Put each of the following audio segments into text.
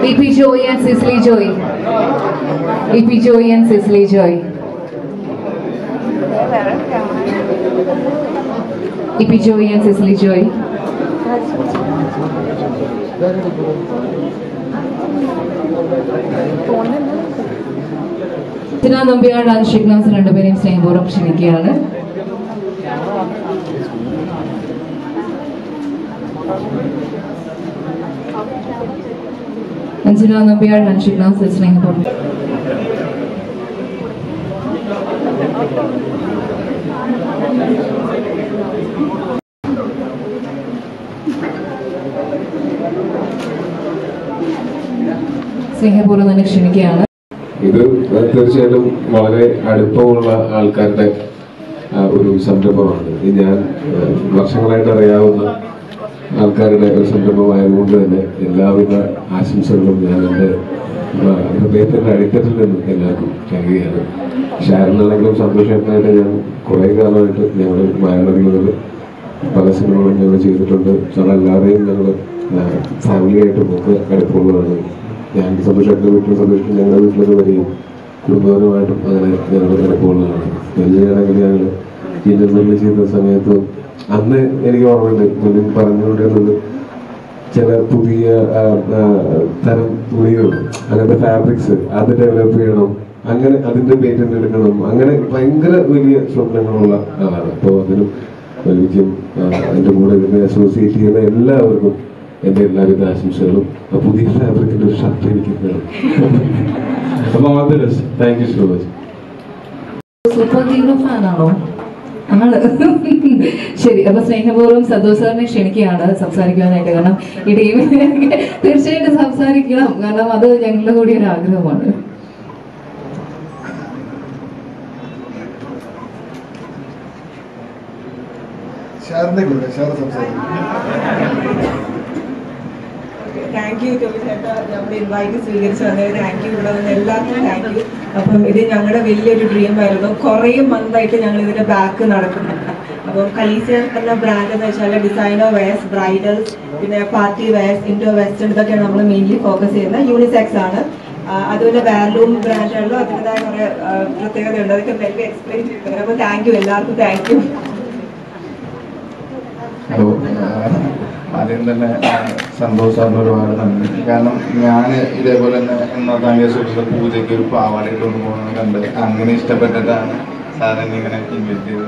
EP Joy and Cicely Joy. EP Joy and Cicely Joy. EP Joy and Cicely Joy. ചിന നമ്പ്യാട് ഷിഗ്നാസ് രണ്ടുപേരെയും സ്നേഹപൂർവ്വം ക്ഷണിക്കുകയാണ് അഞ്ജന നമ്പ്യാട് ഷിഗ്നാസ് സ്നേഹപൂർവ്വം സ്നേഹപൂർവ്വം തന്നെ ക്ഷണിക്കുകയാണ് ഇത് തീർച്ചയായിട്ടും വളരെ അടുപ്പമുള്ള ആൾക്കാരുടെ ആ, ഒരു സംരംഭമാണ് ഇത് ഞാൻ ആ, വർഷങ്ങളായിട്ട് അറിയാവുന്ന ആൾക്കാരുടെ ഒരു സംരംഭമായതുകൊണ്ട് തന്നെ എല്ലാവിധ ആശംസകളും ഞാൻ എൻ്റെ ആ, ഹൃദയത്തിൻ്റെ അടിത്തട്ടിൽ നിന്നും എല്ലാവർക്കും നൽകുകയാണ് ഷാരനാണെങ്കിലും സന്തോഷമായിട്ട് ഞാൻ കുറേ കാലമായിട്ട് ഞങ്ങൾ മലയാളികൾ പല സിനിമകളും ഞങ്ങൾ ചെയ്തിട്ടുണ്ട് ഞങ്ങളെല്ലാവരെയും ഞങ്ങൾ ഫാമിലിയായിട്ടും ഒക്കെ അടുപ്പമുള്ളതാണ് ഞാൻ സന്തോഷമായിട്ട് വീട്ടിൽ സന്തോഷം ഞങ്ങളുടെ വീട്ടിലൊക്കെ വരികയും കുടുംബപരമായിട്ടും അങ്ങനെ ഞങ്ങൾ അടുപ്പമുള്ളതാണ് വലിയാണെങ്കിൽ ഞങ്ങൾ ഈ നിർമ്മിതി ചെയ്ത സമയത്ത് അന്ന് എനിക്ക് ഓർമ്മയുണ്ട് മുന്നിൽ പറഞ്ഞുകൊണ്ടിരുന്നത് ചില പുതിയ ആ, ആ, തരം തുണികൾ അങ്ങനത്തെ ഫാബ്രിക്സ് അത് ഡെവലപ്പ് ചെയ്യണം അങ്ങനെ അതിന്റെ പേറ്റന്റ് എടുക്കണം അങ്ങനെ ഭയങ്കര വലിയ സ്വപ്നങ്ങളുള്ള ആളാണ് അപ്പോൾ അതിനും എനിക്കും ആ, അതിന്റെ കൂടെ ഇതിനെ അസോസിയേറ്റ് ചെയ്യുന്ന എല്ലാവർക്കും എന്റെ എല്ലാവിധ ആശംസകളും ആ പുതിയ ഫാബ്രിക്കിന്റെ ഒരു ഷർട്ട് എനിക്ക് വേണം അപ്പൊ all the best thank you so much super hero ഫാനാണോ ആണ് ശരി അപ്പൊ സ്നേഹപൂർവ്വം സന്തോഷ് സാറിനെ ക്ഷണിക്കുകയാണ് സംസാരിക്കാനായിട്ട് കാരണം ഈ ടീമിന് തീർച്ചയായിട്ടും സംസാരിക്കണം കാരണം അത് ഞങ്ങളുടെ കൂടി ഒരു ആഗ്രഹമാണ് ഷാറിന്റെ കൂടെ ഷാർ സംസാരിക്കും താങ്ക് യു ടോമി ചേട്ടാ നമ്മുടെ ഇൻവൈറ്റ് സ്വീകരിച്ചു വന്നത് താങ്ക് യു ഇവിടെ വന്ന എല്ലാവർക്കും താങ്ക് യു അപ്പം ഇത് ഞങ്ങളുടെ വലിയൊരു ഡ്രീം ആയിരുന്നു കുറേ മന്തായിട്ട് ഞങ്ങൾ ഇതിന്റെ ബാക്ക് നടക്കുന്നുണ്ട് അപ്പം കലീസിയ എന്ന ബ്രാൻഡ് എന്ന് വെച്ചാൽ ഡിസൈനർ വെയർസ് ബ്രൈഡൽസ് പിന്നെ പാർട്ടി വെയർസ് ഇൻഡോ വെസ്റ്റേൺ ഇതൊക്കെയാണ് നമ്മൾ മെയിൻലി ഫോക്കസ് ചെയ്യുന്നത് യൂണിസെക്സ് ആണ് ആ, അതുപോലെ വാലൂം ബ്രാൻഡുകളിലും അതിൻ്റെതായ കുറേ ആ, പ്രത്യേകതയുണ്ട് അതൊക്കെ മെല്ലെ എക്സ്പ്ലെയിൻ ചെയ്തിട്ടുണ്ട് അപ്പോൾ താങ്ക് യു എല്ലാവർക്കും താങ്ക് യു ഹലോ ആദ്യം തന്നെ സന്തോഷ് സാറിന് ഒരുപാട് നന്ദി കാരണം ഞാൻ ഇതേപോലെ തന്നെ ഒന്നാം കേസുള്ള പൂജയ്ക്ക് ഒരു പാവാട ഇട്ടുകൊണ്ട് പോകുന്നത് കണ്ട് അങ്ങനെ ഇഷ്ടപ്പെട്ടിട്ടാണ് സാറിനെ ഇങ്ങനെ ഇൻവെസ്റ്റ് ചെയ്ത്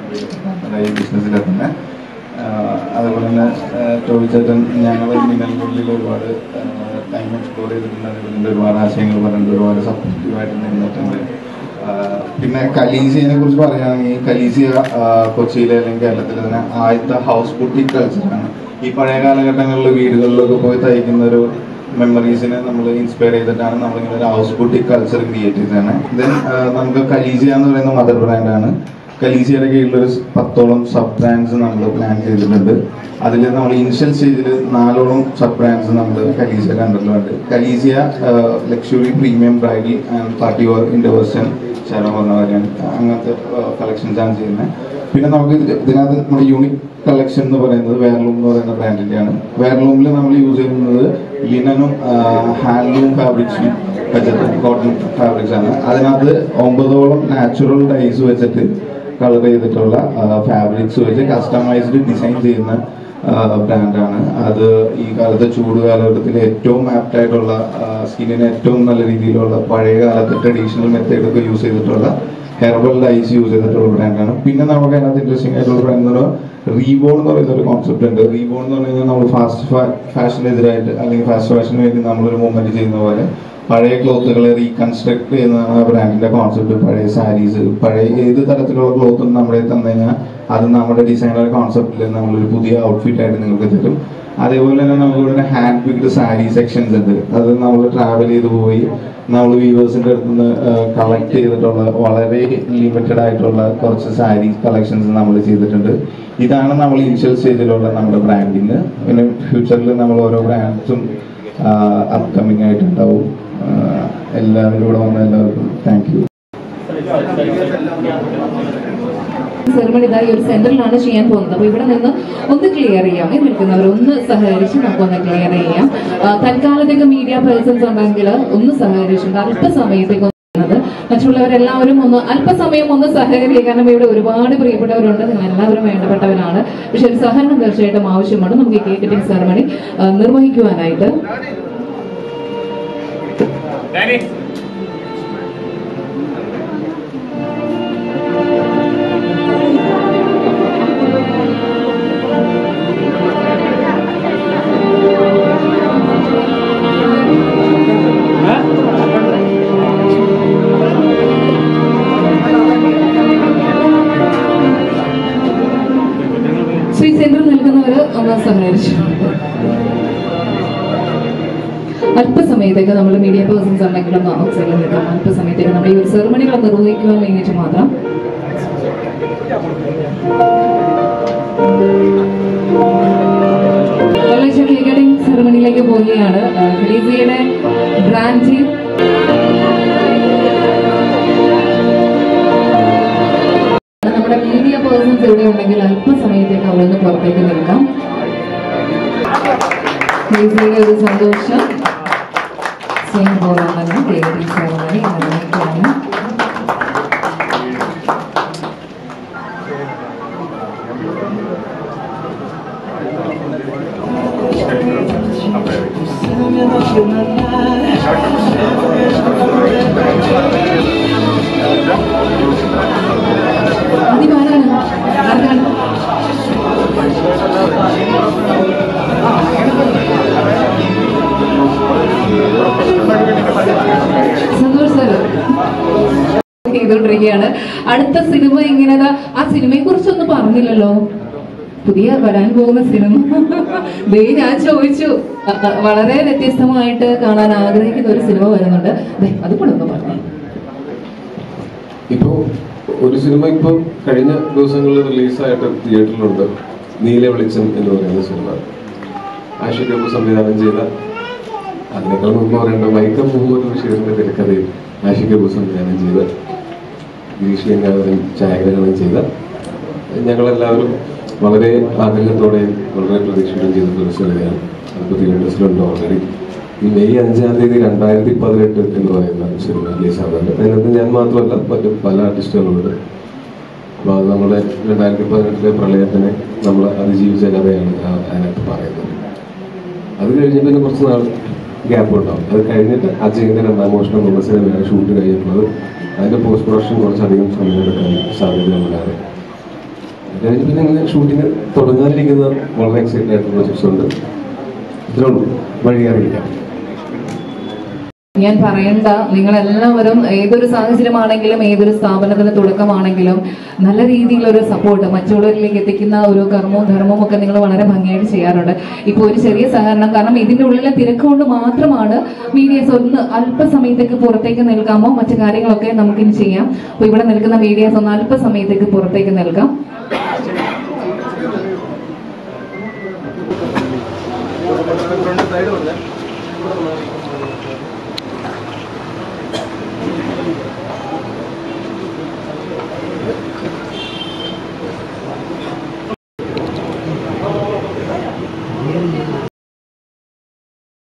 ഞാൻ ഈ ബിസിനസ്സിലെത്തുന്നത് അതുപോലെ തന്നെ ടോബി ചേട്ടൻ ഞങ്ങൾ മിനൽമുള്ളിൽ ഒരുപാട് ടൈം എക്സ്പ്ലോർ ചെയ്തിട്ടുണ്ട് അതുപോലെ ഒരുപാട് ആശയങ്ങൾ പറഞ്ഞിട്ടുണ്ട് ഒരുപാട് സപ്പോർട്ടീവായിട്ട് നിന്നിട്ടുണ്ട് ആ, പിന്നെ കലീസിയനെ കുറിച്ച് പറയുകയാണെങ്കിൽ കലീസിയ ആ, കൊച്ചിയിലെ അല്ലെങ്കിൽ കേരളത്തിലെ തന്നെ ആദ്യത്തെ ഹൗസ് ബുട്ടിക് കൾച്ചറാണ് ഈ പഴയ കാലഘട്ടങ്ങളിൽ വീടുകളിലൊക്കെ പോയി തയ്ക്കുന്ന ഒരു മെമ്മറീസിനെ നമ്മൾ ഇൻസ്പയർ ചെയ്തിട്ടാണ് നമ്മളിങ്ങനെ ഒരു ഹൗസ് ബുട്ടിക് കൾച്ചർ ക്രിയേറ്റ് ചെയ്തതാണ് ദെൻ നമുക്ക് കലീസിയ എന്ന് പറയുന്ന മദർ ബ്രാൻഡാണ് കലീസിയയുടെ കീഴിൽ ഒരു പത്തോളം സബ് ബ്രാൻഡ്സ് നമ്മൾ പ്ലാൻ ചെയ്തിട്ടുണ്ട് അതിൽ നമ്മൾ ഇനിഷ്യൽ സ്റ്റേജിൽ നാലോളം സബ് ബ്രാൻഡ്സ് നമ്മൾ കലീസിയ കണ്ടിട്ടുണ്ട് Kalisia luxury premium bridal and party wear indo western ശാല പറഞ്ഞ കാര്യം അങ്ങനത്തെ കളക്ഷൻസ് ആണ് ചെയ്യുന്നത് പിന്നെ നമുക്ക് ഇത് ഇതിനകത്ത് നമ്മുടെ യൂണിക് കളക്ഷൻ എന്ന് പറയുന്നത് വേർലൂം എന്ന് പറയുന്ന ബ്രാൻഡിന്റെയാണ് വേർലൂമിൽ നമ്മൾ യൂസ് ചെയ്യുന്നത് ലിനനും ഹാൻഡ്ലൂം ഫാബ്രിക്സും വെച്ചിട്ട് കോട്ടൺ ഫാബ്രിക്സ് ആണ് അതിനകത്ത് ഒമ്പതോളം നാച്ചുറൽ ഡൈസ് വെച്ചിട്ട് കളർ ചെയ്തിട്ടുള്ള ഫാബ്രിക്സ് വെച്ച് കസ്റ്റമൈസ്ഡ് ഡിസൈൻ ചെയ്യുന്ന ബ്രാൻഡാണ് അത് ഈ കാലത്തെ ചൂട് കാലഘട്ടത്തിൽ ഏറ്റവും ആപ്റ്റ് ആയിട്ടുള്ള സ്കിന്നിന് ഏറ്റവും നല്ല രീതിയിലുള്ള പഴയ കാലത്തെ ട്രഡീഷണൽ മെത്തേഡൊക്കെ യൂസ് ചെയ്തിട്ടുള്ള ഹെർബൽ ഡൈസ് യൂസ് ചെയ്തിട്ടുള്ള ബ്രാൻഡാണ് പിന്നെ നമുക്ക് അതിനകത്ത് ഇൻട്രസ്റ്റിംഗ് ആയിട്ടുള്ള ബ്രാൻഡ് എന്ന് പറയുന്നത് റീബോൺ എന്ന് പറയുന്ന ഒരു കോൺസെപ്റ്റ് ഉണ്ട് റീബോൺ എന്ന് പറഞ്ഞാൽ നമ്മൾ ഫാസ്റ്റ് ഫാഷനെതിരായിട്ട് അല്ലെങ്കിൽ ഫാസ്റ്റ് ഫാഷന് വേണ്ടി നമ്മളൊരു മൂവ്മെന്റ് ചെയ്യുന്ന പോലെ പഴയ ക്ലോത്തുകളെ റീകൺസ്ട്രക്ട് ചെയ്യുന്നതാണ് ബ്രാൻഡിന്റെ കോൺസെപ്റ്റ് പഴയ സാരീസ് പഴയ ഏത് തരത്തിലുള്ള ക്ലോത്തും നമ്മുടെ തന്നു കഴിഞ്ഞാൽ അത് നമ്മുടെ ഡിസൈനർ കോൺസെപ്റ്റിൽ നമ്മളൊരു പുതിയ ഔട്ട്ഫിറ്റ് ആയിട്ട് നിങ്ങൾക്ക് തരും അതേപോലെ തന്നെ നമുക്ക് ഇവിടെ ഹാൻഡ് പിക്ഡ് സാരി സെക്ഷൻസ് ഉണ്ട് അത് നമ്മൾ ട്രാവൽ ചെയ്ത് പോയി നമ്മൾ വ്യൂവേഴ്സിന്റെ അടുത്ത് നിന്ന് കളക്ട് ചെയ്തിട്ടുള്ള വളരെ ലിമിറ്റഡ് ആയിട്ടുള്ള കുറച്ച് സാരി കളക്ഷൻസ് നമ്മൾ ചെയ്തിട്ടുണ്ട് ഇതാണ് നമ്മൾ ഇനിഷ്യൽ സ്റ്റേജിലുള്ള നമ്മുടെ ബ്രാൻഡിങ് പിന്നെ ഫ്യൂച്ചറിൽ നമ്മൾ ഓരോ ബ്രാൻഡ്സും അപ്കമിങ് ആയിട്ടുണ്ടാവും ആഹ് എല്ലാവരും ഇവിടെ വന്ന എല്ലാവർക്കും താങ്ക് യു സെറമണി ഇതായി ഒരു സെന്ററിലാണ് ചെയ്യാൻ പോകുന്നത് അപ്പൊ ഇവിടെ നിന്ന് ഒന്ന് ക്ലിയർ ചെയ്യാം ഈ നിൽക്കുന്നവർ ഒന്ന് സഹകരിച്ച് നമുക്കൊന്ന് ക്ലിയർ ചെയ്യാം ആ, തൽക്കാലത്തേക്ക് മീഡിയ പേഴ്സൺസ് ഉണ്ടെങ്കിൽ ഒന്ന് സഹകരിച്ചിട്ടുണ്ട് അല്പസമയത്തേക്ക് ഒന്ന് ചെയ്യുന്നത്. മറ്റുള്ളവരെല്ലാവരും ഒന്ന് അല്പസമയം ഒന്ന് സഹകരിക്കുക കാരണം ഇവിടെ ഒരുപാട് പ്രിയപ്പെട്ടവരുണ്ട് നിങ്ങൾ എല്ലാവരും വേണ്ടപ്പെട്ടവരാണ് പക്ഷെ ഒരു സഹകരണം തീർച്ചയായിട്ടും ആവശ്യമാണ് നമുക്ക് ഈ കേക്ക് കട്ടിംഗ് സെറമണി ആ, നിർവഹിക്കുവാനായിട്ട് ശ്രീ സെന്ററിൽ നിൽക്കുന്നവർ ഒന്ന് സഹകരിച്ചു അല്പസമയത്തേക്ക് നമ്മൾ മീഡിയ പേഴ്സൺസ് ഉണ്ടെങ്കിലും ഔട്ട്സൈഡിൽ നിൽക്കാം അല്പസമയത്തേക്ക് നമ്മുടെ ഈ ഒരു സെറമണികൾ നിർവഹിക്കുവാൻ വേണ്ടിയിട്ട് മാത്രം കേക്ക് കട്ടിംഗ് സെറമണിയിലേക്ക് പോവുകയാണ് ഗ്രീസിയുടെ ബ്രാൻഡ് നമ്മുടെ മീഡിയ പേഴ്സൺസ് ഇവിടെ ഉണ്ടെങ്കിൽ അല്പസമയത്തേക്ക് അവിടെ നിന്ന് പുറത്തേക്ക് നിൽക്കാം ഗ്രീസിയുടെ ഒരു സന്തോഷം സ്നേഹപൂർവ്വം കേക്ക് സെറമണി നിർവഹിക്കുകയാണ് ആദ്യം ആരാണ് ആർക്കാണ് സന്തോഷ് സാർ ചെയ്തോണ്ടിരിക്കുകയാണ് അടുത്ത സിനിമ ഇങ്ങനെ ദാ- ആ സിനിമയെ കുറിച്ചൊന്നും പറഞ്ഞില്ലല്ലോ പുതിയ വരാൻ പോകുന്ന സിനിമ ദേ ഞാൻ ചോദിച്ചു അ- അ- വളരെ വ്യത്യസ്തമായിട്ട് കാണാൻ ആഗ്രഹിക്കുന്ന ഒരു സിനിമ വരുന്നുണ്ട് ദേ അത് കൂടെ ഒന്ന് പറഞ്ഞു ഇപ്പോ ഒരു സിനിമ ഇപ്പൊ കഴിഞ്ഞ ദിവസങ്ങളിൽ റിലീസായിട്ട് തിയേറ്ററിലുണ്ട് നീല വെളിച്ചം എന്ന് പറയുന്ന സിനിമ ആഷിഖ് കപൂർ സംവിധാനം ചെയ്ത അതിനേക്കാൾ മുമ്പ് പറയേണ്ട വൈക്കം മുഹമ്മദ് ബഷീറിന്റെ തിരക്കഥയിൽ ആഷിഖ് കപൂർ സംവിധാനം ചെയ്ത ഗിരീഷ് ഗംഗാധരൻ ഛായാഗ്രഹണം ചെയ്ത ഞങ്ങളെല്ലാവരും വളരെ ആഗ്രഹത്തോടെയും വളരെ പ്രതീക്ഷയോടെയും ചെയ്തിട്ടുള്ള ഒരു സിനിമയാണ് അതിപ്പോൾ തിയേറ്റേഴ്സിലുണ്ട് ഓൾറെഡി ഈ മെയ് അഞ്ചാം തീയതി രണ്ടായിരത്തി പതിനെട്ട് എന്ന് പറയുന്ന സിനിമ റിലീസാകുന്നുണ്ട് അതിനകത്ത് ഞാൻ മാത്രമല്ല മറ്റു പല ആർട്ടിസ്റ്റുകളുണ്ട് അപ്പോൾ അത് നമ്മുടെ രണ്ടായിരത്തി പതിനെട്ടിലെ പ്രളയത്തിനെ നമ്മൾ അതിജീവിച്ച കഥയാണ് ആ- അതിനകത്ത് പറയുന്നത് അത് കഴിഞ്ഞ് പിന്നെ കുറച്ച് നാൾ ഗ്യാപ്പ് ഉണ്ടാവും അത് കഴിഞ്ഞിട്ട് അജയന്റെ രണ്ടാം മോഷണം എന്നുള്ള സിനിമയാണ് ഷൂട്ട് കഴിഞ്ഞിട്ടുള്ളത് അതിന്റെ പോസ്റ്റ് പ്രൊഡക്ഷൻ കുറച്ചധികം സമയം എടുക്കാൻ സാധ്യതയുണ്ടാകും അത് കഴിഞ്ഞ് പിന്നെ ഇങ്ങനെ ഷൂട്ടിങ് തുടങ്ങാനിരിക്കുന്ന വളരെ എക്സൈറ്റഡ് ആയിട്ടുള്ള പ്രൊജക്ട്സ് ഉണ്ട് ഇത്രേ ഉള്ളൂ വഴിയറിയിക്കാം ഞാൻ പറയണ്ട നിങ്ങളെല്ലാവരും ഏതൊരു സാഹചര്യമാണെങ്കിലും ഏതൊരു സ്ഥാപനത്തിന് തുടക്കമാണെങ്കിലും നല്ല രീതിയിലൊരു സപ്പോർട്ട് മറ്റുള്ളവരിലേക്ക് എത്തിക്കുന്ന ഒരു കർമ്മവും ധർമ്മവും ഒക്കെ നിങ്ങൾ വളരെ ഭംഗിയായിട്ട് ചെയ്യാറുണ്ട് ഇപ്പോൾ ഒരു ചെറിയ സഹകരണം കാരണം ഇതിന്റെ ഉള്ളിലെ തിരക്ക് കൊണ്ട് മാത്രമാണ് മീഡിയസ് ഒന്ന് അല്പസമയത്തേക്ക് പുറത്തേക്ക് നിൽക്കാമോ മറ്റു കാര്യങ്ങളൊക്കെ നമുക്കിനി ചെയ്യാം അപ്പോൾ ഇവിടെ നിൽക്കുന്ന മീഡിയസ് ഒന്ന് അല്പസമയത്തേക്ക് പുറത്തേക്ക് നിൽക്കാം ഫ്രണ്ട് സൈഡ് കൊടുത്തേ